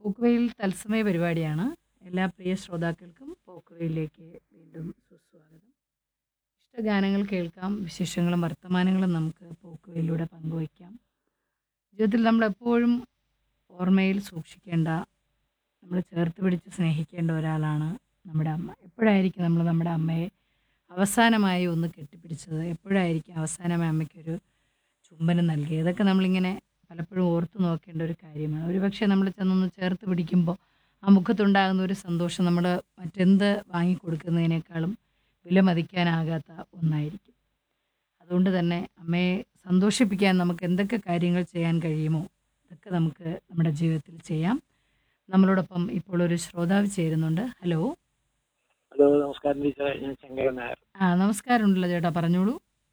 പോക്കുവെയിൽ തത്സമയ പരിപാടിയാണ് എല്ലാ പ്രിയ ശ്രോതാക്കൾക്കും പോക്കുവെയിലേക്ക് വീണ്ടും സുസ്വാഗതം ഇഷ്ടഗാനങ്ങൾ കേൾക്കാം വിശേഷങ്ങളും വർത്തമാനങ്ങളും നമുക്ക് പോക്കുവെയിലൂടെ പങ്കുവയ്ക്കാം ജീവിതത്തിൽ നമ്മൾ എപ്പോഴും ഓർമ്മയിൽ സൂക്ഷിക്കേണ്ട നമ്മൾ ചേർത്ത് പിടിച്ച് സ്നേഹിക്കേണ്ട ഒരാളാണ് നമ്മുടെ അമ്മ എപ്പോഴായിരിക്കും നമ്മൾ നമ്മുടെ അമ്മയെ അവസാനമായി ഒന്ന് കെട്ടിപ്പിടിച്ചത് എപ്പോഴായിരിക്കും അവസാനമായി അമ്മയ്ക്കൊരു ചുംബനം നൽകിയത് ഇതൊക്കെ നമ്മളിങ്ങനെ പലപ്പോഴും ഓർത്ത് നോക്കേണ്ട ഒരു കാര്യമാണ് ഒരുപക്ഷെ നമ്മൾ ചെന്നൊന്ന് ചേർത്ത് പിടിക്കുമ്പോൾ ആ മുഖത്തുണ്ടാകുന്ന ഒരു സന്തോഷം നമ്മൾ മറ്റെന്ത് വാങ്ങിക്കൊടുക്കുന്നതിനേക്കാളും വിലമതിക്കാനാകാത്ത ഒന്നായിരിക്കും അതുകൊണ്ട് തന്നെ അമ്മയെ സന്തോഷിപ്പിക്കാൻ നമുക്ക് എന്തൊക്കെ കാര്യങ്ങൾ ചെയ്യാൻ കഴിയുമോ അതൊക്കെ നമുക്ക് നമ്മുടെ ജീവിതത്തിൽ ചെയ്യാം നമ്മളോടൊപ്പം ഇപ്പോൾ ഒരു ശ്രോതാവ് ചേരുന്നുണ്ട് ഹലോ ഹലോ നമസ്കാരം ടീച്ചറെ ഞാൻ ശങ്കരൻ നായർ ആ നമസ്കാരമുണ്ടല്ലോ ചേട്ടാ പറഞ്ഞോളൂ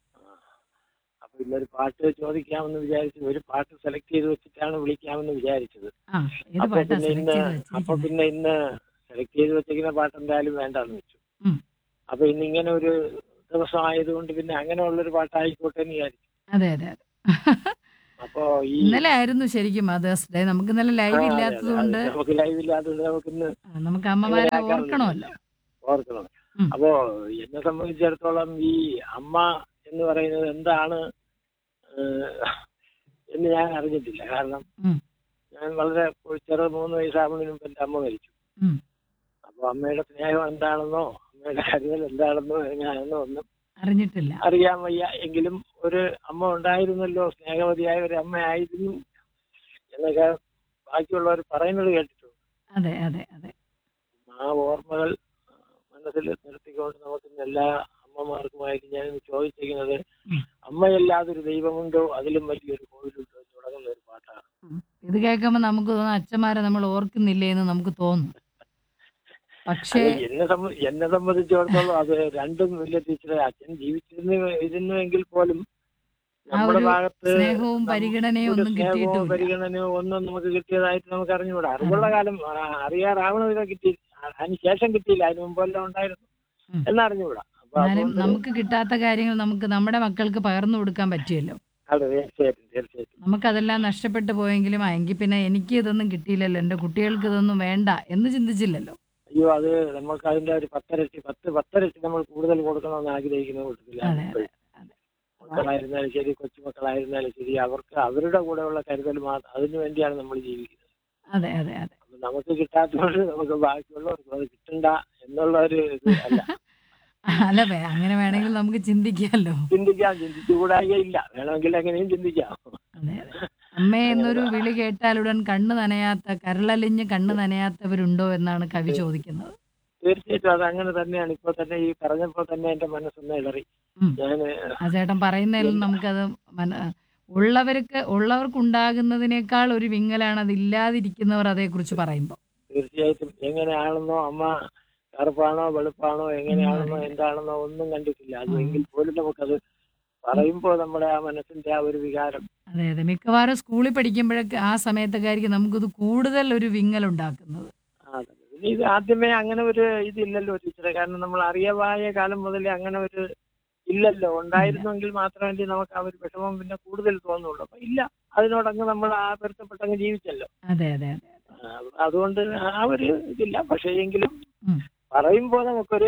അപ്പൊ ഇന്നൊരു പാട്ട് ചോദിക്കാമെന്ന് വിചാരിച്ചു ഒരു പാട്ട് സെലക്ട് ചെയ്ത് വെച്ചിട്ടാണ് വിളിക്കാമെന്ന് വിചാരിച്ചത് ആ ഏത് അപ്പൊ പാട്ടാ പിന്നെ സെലക്ട് ഇന്ന് ചെയ്ത് അപ്പൊ വെച്ചിരിക്കുന്നത് പിന്നെ ഇന്ന് സെലക്ട് ചെയ്ത് വെച്ചിരിക്കുന്ന പാട്ട് എന്തായാലും വേണ്ടെന്ന് വെച്ചു ഉം. അപ്പൊ ഇന്ന് ഇങ്ങനെ ഒരു ദിവസം ആയതുകൊണ്ട് പിന്നെ അങ്ങനെയുള്ളൊരു പാട്ടായിക്കോട്ടെ എന്ന് വിചാരിച്ചു അതെ അതെ അതെ അപ്പൊ ഈ ഇന്നലെ ആയിരുന്നു ശരിക്കും മദേഴ്സ് ഡേ നമുക്ക് ഇന്നലെ ആ, ലൈവ് അതെ, അതെ, ഇല്ലാത്തത് കൊണ്ട് അത് നമുക്ക് ലൈവ് ഇല്ലാത്തതുകൊണ്ട് നമുക്ക് ഇന്ന് ആ, നമുക്ക് അമ്മമാരെ അങ്ങനെ ആക്കാമെന്ന് ഓർക്കണമല്ലോ ഓർക്കണം ഉം. അപ്പോ എന്നെ സംബന്ധിച്ചിടത്തോളം ഈ അമ്മ എന്ന് പറയുന്നത് എന്താണ് ഏഹ്, എന്ന് ഞാൻ അറിഞ്ഞിട്ടില്ല കാരണം ഉം. ഞാൻ വളരെ ചെറു മൂന്ന് വയസ്സാകുന്നതിന് മുമ്പ് എൻ്റെ അമ്മ മരിച്ചു ഉം. അപ്പൊ അമ്മയുടെ സ്നേഹം എന്താണെന്നോ അമ്മയുടെ കരുതൽ എന്താണെന്നോ എങ്ങനെയാണെന്നോ ഒന്നും അറിഞ്ഞിട്ടില്ല അറിയാൻ വയ്യ എങ്കിലും ഒരു അമ്മ ഉണ്ടായിരുന്നല്ലോ സ്നേഹവതിയായ ഒരു അമ്മയായിരുന്നു എന്നൊക്കെ ബാക്കിയുള്ളവർ പറയുന്നത് കേട്ടിട്ടുണ്ട് അതെ അതെ അതെ ആ ഓർമ്മകൾ മനസ്സിൽ നിർത്തിക്കൊണ്ട് നമുക്ക് ഇന്ന് എല്ലാ അമ്മമാർക്കുമായിട്ട് ഞാൻ ഇന്ന് ചോദിച്ചിരിക്കുന്നത് ഉം. അമ്മയല്ലാതൊരു ദൈവമുണ്ടോ അതിലും വലിയൊരു കോവിലുണ്ടോ എന്ന് തുടങ്ങുന്ന ഒരു പാട്ടാണ് ഉം. ഇത് കേൾക്കുമ്പോൾ നമുക്ക് തോന്നും അച്ഛന്മാരെ നമ്മൾ ഓർക്കുന്നില്ലേ എന്ന് നമുക്ക് തോന്നും പക്ഷേ അത് എന്നെ സംബ- എന്നെ സംബന്ധിച്ചിടത്തോളം അത് രണ്ടും വലിയ ടീച്ചറെ അച്ഛൻ ജീവിച്ചിരുന്നു ഇരുന്നുവെങ്കിൽ പോലും ആ നമ്മുടെ ഒരു ഭാഗത്ത് സ്നേഹവും നം- പരിഗണനയും ഒരു ഒന്നും സ്നേഹമോ കിട്ടിയിട്ടുമില്ല പരിഗണനയോ ഒന്നും നമുക്ക് കിട്ടിയതായിട്ട് നമുക്ക് അറിഞ്ഞുകൂടാ അറിവുള്ള കാലം ആ, അറിയാറാവണത് കിട്ടി അതിന് ശേഷം കിട്ടിയില്ല അതിന് മുമ്പെല്ലാം ഉണ്ടായിരുന്നു ഉം. എന്നറിഞ്ഞുകൂടാ അപ്പൊ എന്നാലും അതുകൊണ്ട് നമുക്ക് കിട്ടാത്ത കാര്യങ്ങൾ നമുക്ക് നമ്മുടെ മക്കൾക്ക് പകർന്നു കൊടുക്കാൻ പറ്റുമല്ലോ അതെ തീർച്ചയായിട്ടും തീർച്ചയായിട്ടും നമുക്കതെല്ലാം നഷ്ടപ്പെട്ടു പോയെങ്കിലും ആ, എങ്കിൽ പിന്നെ എനിക്ക് ഇതൊന്നും കിട്ടിയില്ലല്ലോ എൻ്റെ കുട്ടികൾക്ക് ഇതൊന്നും വേണ്ട എന്ന് ചിന്തിച്ചില്ലല്ലോ അയ്യോ അത് നമുക്ക് അതിന്റെ ഒരു പത്തരട്ടി പത്ത് പത്തരട്ടി നമ്മൾ കൂടുതൽ കൊടുക്കണമെന്ന് ആഗ്രഹിക്കുന്ന കൂട്ടത്തില്ല അതെ അതെ അതെ മക്കളായിരുന്നാലും ശരി കൊച്ചുമക്കളായിരുന്നാലും ശരി അവർക്ക് അവരുടെ കൂടെയുള്ള കരുതൽ മാത്രം അതിനു വേണ്ടിയാണ് നമ്മൾ ജീവിക്കുന്നത് അതെ അതെ അതെ അപ്പൊ നമുക്ക് കിട്ടാത്തതുകൊണ്ട് നമുക്ക് ബാക്കിയുള്ളവർക്ക് അത് കിട്ടണ്ട എന്നുള്ള ഒരു ഇത് അല്ല അല്ല വേ- അങ്ങനെ വേണമെങ്കിൽ നമുക്ക് ചിന്തിക്കാമല്ലോ ചിന്തിക്കാം ചിന്തിച്ചുകൂടായില്ല വേണമെങ്കിൽ എങ്ങനെയും ചിന്തിക്കാം അതെ അതെ അമ്മേ എന്നൊരു വിളി കേട്ടാലുടൻ കണ്ണ് നനയാത്ത കരളലിഞ്ഞ് കണ്ണ് നനയാത്തവരുണ്ടോ എന്നാണ് കവി ചോദിക്കുന്നത് തീർച്ചയായിട്ടും അത് അങ്ങനെ തന്നെയാണ് ഇപ്പൊ തന്നെ ഈ പറഞ്ഞപ്പോൾ തന്നെ എന്റെ മനസ്സൊന്ന് ഇളറി ഉം. ഞാൻ ആ ചേട്ടൻ പറയുന്നതിൽ നമുക്കത് മന ഉള്ളവർക്ക് ഉള്ളവർക്കുണ്ടാകുന്നതിനേക്കാൾ ഒരു വിങ്ങലാണ് അത് ഇല്ലാതിരിക്കുന്നവർ അതേക്കുറിച്ച് പറയുമ്പോൾ തീർച്ചയായിട്ടും എങ്ങനെയാണെന്നോ അമ്മ കറുപ്പാണോ വെളുപ്പാണോ എങ്ങനെയാണെന്നോ അറിയില്ല. എന്താണെന്നോ ഒന്നും കണ്ടിട്ടില്ല അത് ഉം. എങ്കിൽ പോലും നമുക്കത് പറയുമ്പോൾ നമ്മുടെ ആ മനസ്സിന്റെ ആ ഒരു വികാരം അതെ അതെ മിക്കവാറും സ്കൂളിൽ പഠിക്കുമ്പോഴൊക്കെ ആ സമയത്തൊക്കെ ആയിരിക്കും നമുക്കിത് കൂടുതൽ ഒരു വിങ്ങലുണ്ടാക്കുന്നത് ആ, അതെ. പിന്നെ ഇത് ആദ്യമേ അങ്ങനെ ഒരു ഇതില്ലല്ലോ ടീച്ചറെ കാരണം നമ്മൾ അറിയവായ കാലം മുതലേ അങ്ങനെ ഒരു ഇല്ലല്ലോ ഉണ്ടായിരുന്നെങ്കിൽ മാത്രമല്ലേ നമുക്ക് ആ ഒരു വിഷമം പിന്നെ കൂടുതൽ തോന്നുള്ളൂ അപ്പൊ ഇല്ല അതിനോടങ്ങ് നമ്മൾ ആ പൊരുത്തപ്പെട്ടങ്ങ് ജീവിച്ചല്ലോ അതെ അതെ അതെ ആ, അതുകൊണ്ട് ആ ഒരു ഇതില്ല പക്ഷേ എങ്കിലും ഉം. പറയുമ്പോൾ നമുക്കൊരു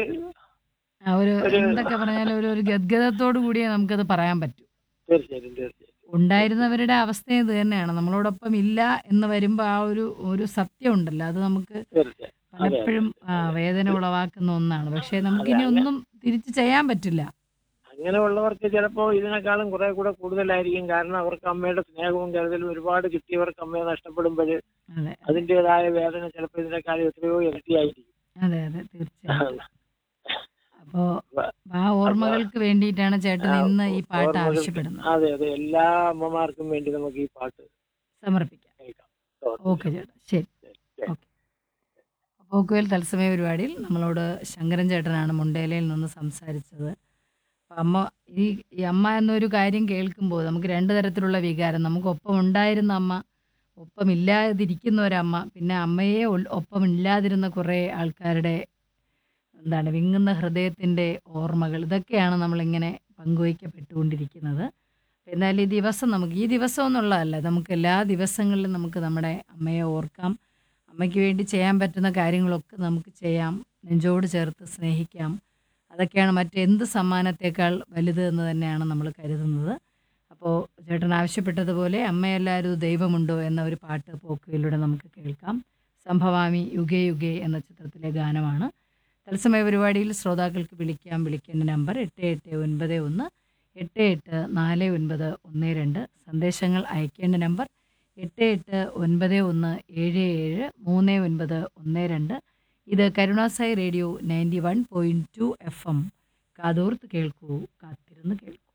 ആ ഒരു ഒരു- എന്തൊക്കെ പറഞ്ഞാലും ഒരു ഒരു ഗദ്ഗതത്തോടു കൂടിയേ നമുക്കത് പറയാൻ പറ്റൂ തീർച്ചയായിട്ടും തീർച്ചയായിട്ടും ഉണ്ടായിരുന്നവരുടെ അവസ്ഥ ഇത് തന്നെയാണ് നമ്മളോടൊപ്പം ഇല്ല എന്ന് വരുമ്പോൾ ആ ഒരു ഒരു സത്യം ഉണ്ടല്ലോ അത് നമുക്ക് തീർച്ചയായും പലപ്പോഴും ആ, വേദന ഉളവാക്കുന്ന ഒന്നാണ് പക്ഷേ നമുക്കിനി ഒന്നും തിരിച്ചു ചെയ്യാൻ പറ്റില്ല അങ്ങനെയുള്ളവർക്ക് ചിലപ്പോൾ ഇതിനേക്കാളും കുറെ കൂടെ കൂടുതലായിരിക്കും കാരണം അവർക്ക് അമ്മയുടെ സ്നേഹവും കരുതലും ഒരുപാട് കിട്ടിയവർക്ക് അമ്മയെ നഷ്ടപ്പെടുമ്പോൾ അതെ അതിൻ്റെതായ വേദന ചിലപ്പോൾ ഇതിനേക്കാളും എത്രയോ ഇരട്ടിയായിരിക്കും അതെ അതെ തീർച്ചയായും അപ്പോ ആ ഓർമ്മകൾക്ക് വേണ്ടിയിട്ടാണ് ചേട്ടൻ ഇന്ന് ഈ പാട്ട് ഓർമ്മകൾക്ക് ആവശ്യപ്പെടുന്നത് അതെ അതെ എല്ലാ അമ്മമാർക്കും വേണ്ടി നമുക്ക് ഈ പാട്ട് സമർപ്പിക്കാം കേൾക്കാം ഓക്കെ ചേട്ടാ ശരി ശരി. ഓക്കെ പോക്കുവേൽ തത്സമയ പരിപാടിയിൽ നമ്മളോട് ശങ്കരൻ ചേട്ടനാണ് മുണ്ടേലയിൽ നിന്ന് സംസാരിച്ചത് അപ്പം അമ്മ ഈ ഈ അമ്മ എന്നൊരു കാര്യം കേൾക്കുമ്പോൾ നമുക്ക് രണ്ട് തരത്തിലുള്ള വികാരം നമുക്ക് ഒപ്പം ഉണ്ടായിരുന്ന അമ്മ ഒപ്പം ഇല്ലാതിരിക്കുന്ന ഒരമ്മ പിന്നെ അമ്മയെ ഒൽ- ഒപ്പം ഇല്ലാതിരുന്ന കുറേ ആൾക്കാരുടെ എന്താണ് വിങ്ങുന്ന ഹൃദയത്തിൻ്റെ ഓർമ്മകൾ ഇതൊക്കെയാണ് നമ്മളിങ്ങനെ പങ്കുവയ്ക്കപ്പെട്ടുകൊണ്ടിരിക്കുന്നത് എന്നാൽ ഈ ദിവസം നമുക്ക് ഈ ദിവസം എന്നുള്ളതല്ല നമുക്ക് എല്ലാ ദിവസങ്ങളിലും നമുക്ക് നമ്മുടെ അമ്മയെ ഓർക്കാം അമ്മയ്ക്ക് വേണ്ടി ചെയ്യാൻ പറ്റുന്ന കാര്യങ്ങളൊക്കെ നമുക്ക് ചെയ്യാം നെഞ്ചോട് ചേർത്ത് സ്നേഹിക്കാം അതൊക്കെയാണ് മറ്റെന്ത് സമ്മാനത്തേക്കാൾ വലുത് എന്ന് തന്നെയാണ് നമ്മൾ കരുതുന്നത് അപ്പോൾ ചേട്ടൻ ആവശ്യപ്പെട്ടതുപോലെ അമ്മയല്ലാരും ദൈവമുണ്ടോ എന്ന ഒരു പാട്ട് പോക്കുവയിലൂടെ നമുക്ക് കേൾക്കാം സംഭവാമി യുഗേ യുഗേ എന്ന ചിത്രത്തിലെ ഗാനമാണ് തത്സമയ പരിപാടിയിൽ ശ്രോതാക്കൾക്ക് വിളിക്കാം വിളിക്കേണ്ട നമ്പർ എട്ട് എട്ട് ഒൻപത് ഒന്ന് എട്ട് എട്ട് നാല് ഒൻപത് ഒന്ന് രണ്ട് സന്ദേശങ്ങൾ അയക്കേണ്ട നമ്പർ എട്ട് എട്ട് ഒൻപത് ഒന്ന് ഏഴ് ഏഴ് മൂന്ന് ഒൻപത് ഒന്ന് രണ്ട് ഇത് കരുണാസായി radio ninety one point two F M കാതോർത്ത് കേൾക്കൂ കാത്തിരുന്ന് കേൾക്കൂ